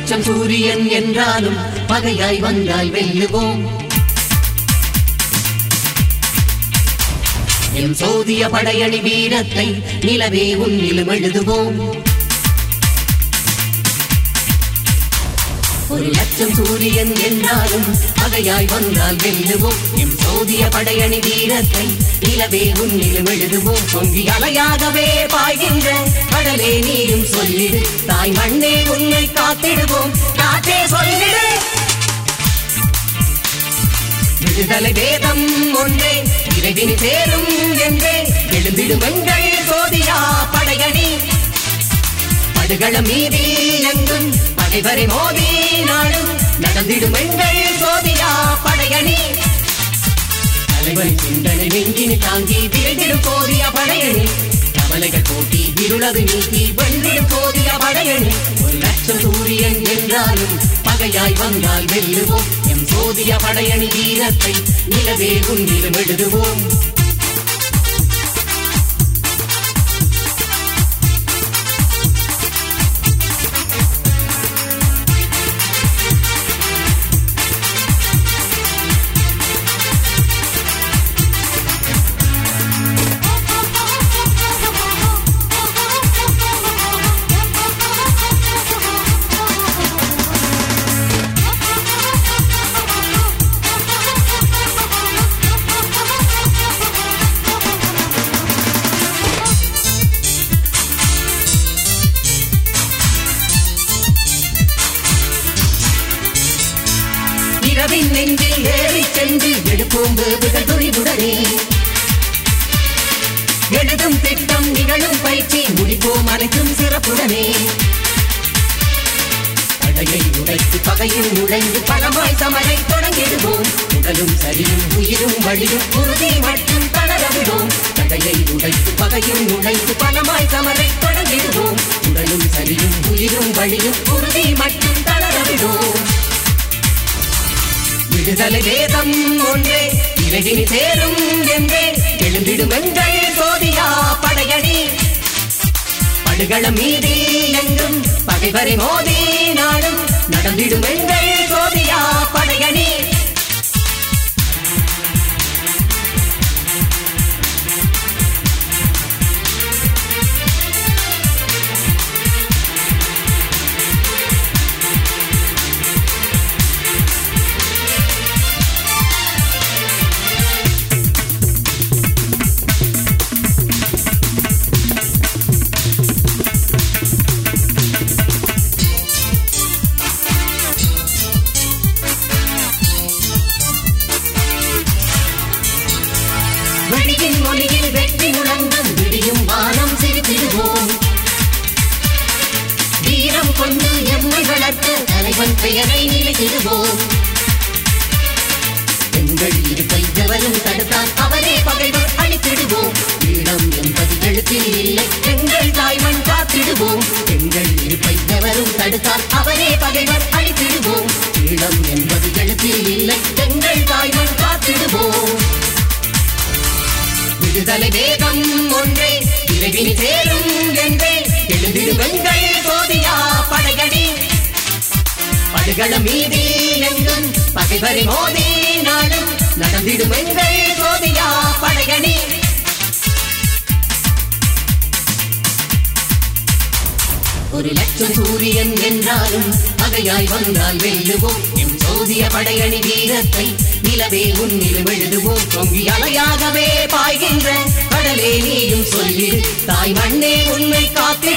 லட்சம் சூரியன் என்றாலும் பகையாய் வந்தால் வெல்லுவோம் எம் சோதிய படையணி வீரத்தை நிலவே உன்னிலும் எழுதுவோம் ஒரு லட்சம் சூரியன் என்றாலும் பகையாய் வந்தால் வெல்லுவோம் எம் சோதிய படையணி வீரத்தை நிலவே உன்னிலும் எழுதுவோம் பொங்கி அலையாகவே பாய்கின்ற கடலே நீயும் சொல்லிடு தாய் மண்ணே உன்னை காத்திடுவோம் காற்றே சொல்லிடு விடுதலை வேதம் ஒன்றே இறைவினி சேரும் என்றே எழுந்திடும் எங்கள் சோதியா படையணி படுகளம் மீதி எங்கும் பகைவரை மோதி நாடும் நடந்திடும் எங்கள் சோதியா படையணி தலைவன் சிந்தனை நெஞ்சினு தாங்கி விரைந்திடும் போதிய படையணி கவலைகள் போட்டி இருளது நீக்கி வென்றிடும் போதிய படையணி ஒரு லட்சம் சூரியன் என்றாலும் பகையாய் வந்தால் வெல்லுவோம் எம் சோதிய படையணி வீரத்தை நிலவே குந்திலும் எழுதுவோம் இரவின் நெஞ்சில் ஏறி சென்று எடுப்போம் வேவுகள் துணிவுடனே எழுதும் திட்டம் நிகழும் பயிற்சி முடிப்போம் அனைத்தும் சிறப்புடனே தடையை உடைத்து பகையில் நுழைந்து பலமாய் சமரை தொடங்கிடுவோம் உடலும் சரியும் உயிரும் வழியும் உறுதி மட்டும் தளரவிடும் தடையை உடைத்து பகையில் நுழைந்து பலமாய் சமரை தொடங்கிடுவோம் உடலும் சரியும் உயிரும் வழியும் உறுதி மட்டும் தளரவிடும் விடுதலை வேதம் ஒன்றே இறைவினி சேரும் என்றே எழுந்திடும் எங்கள் சோதியா படையணி படுகளம் மீதி எங்கும் பகைவரை மோதி நாடும் நடந்திடும் எங்கள் சோதியா படையணி வெடியின் மொழியில் வெற்றி முழங்கும் விடியும் வானம் சிரித்திடுவோம் வீரம் கொண்டு எம்மை வளர்த்த தலைவன் பெயரை நிலைத்திடுவோம் எங்கள் இருப்பை எவரும் தடுத்தால் அவரே பகைவர் அழித்திடுவோம் ஈழம் என்பது எழுத்தில் இல்லை எங்கள் தாய்மண் காத்திடுவோம் எங்கள் இருப்பை எவரும் தடுத்தால் அவரே பகைவர் அழித்திடுவோம் ஈழம் என்பது எழுத்தில் இல்லை எங்கள் தாய்மண் காத்திடுவோம் விடுதலை வேகம் ஒன்றே விரைவினி சேரும் என்றே எழுந்திடும் எங்கள் சோதியா படையணி படுகளம் மீதி எங்கும் பகைவரை மோதி நாடும் நடந்திடும் எங்கள் சோதியா படையணி ஒரு லட்சம் சூரியன் என்றாலும் பகையாய் வந்தால் வெல்லுவோம் எம் சோதிய படையணி வீரத்தை நிலவே உன்னிலும் எழுதுவோம் பொங்கி அலையாகவே பாய்கின்ற கடலே நீயும் சொல்லிடு தாய் மண்ணே உன்னை காத்திடு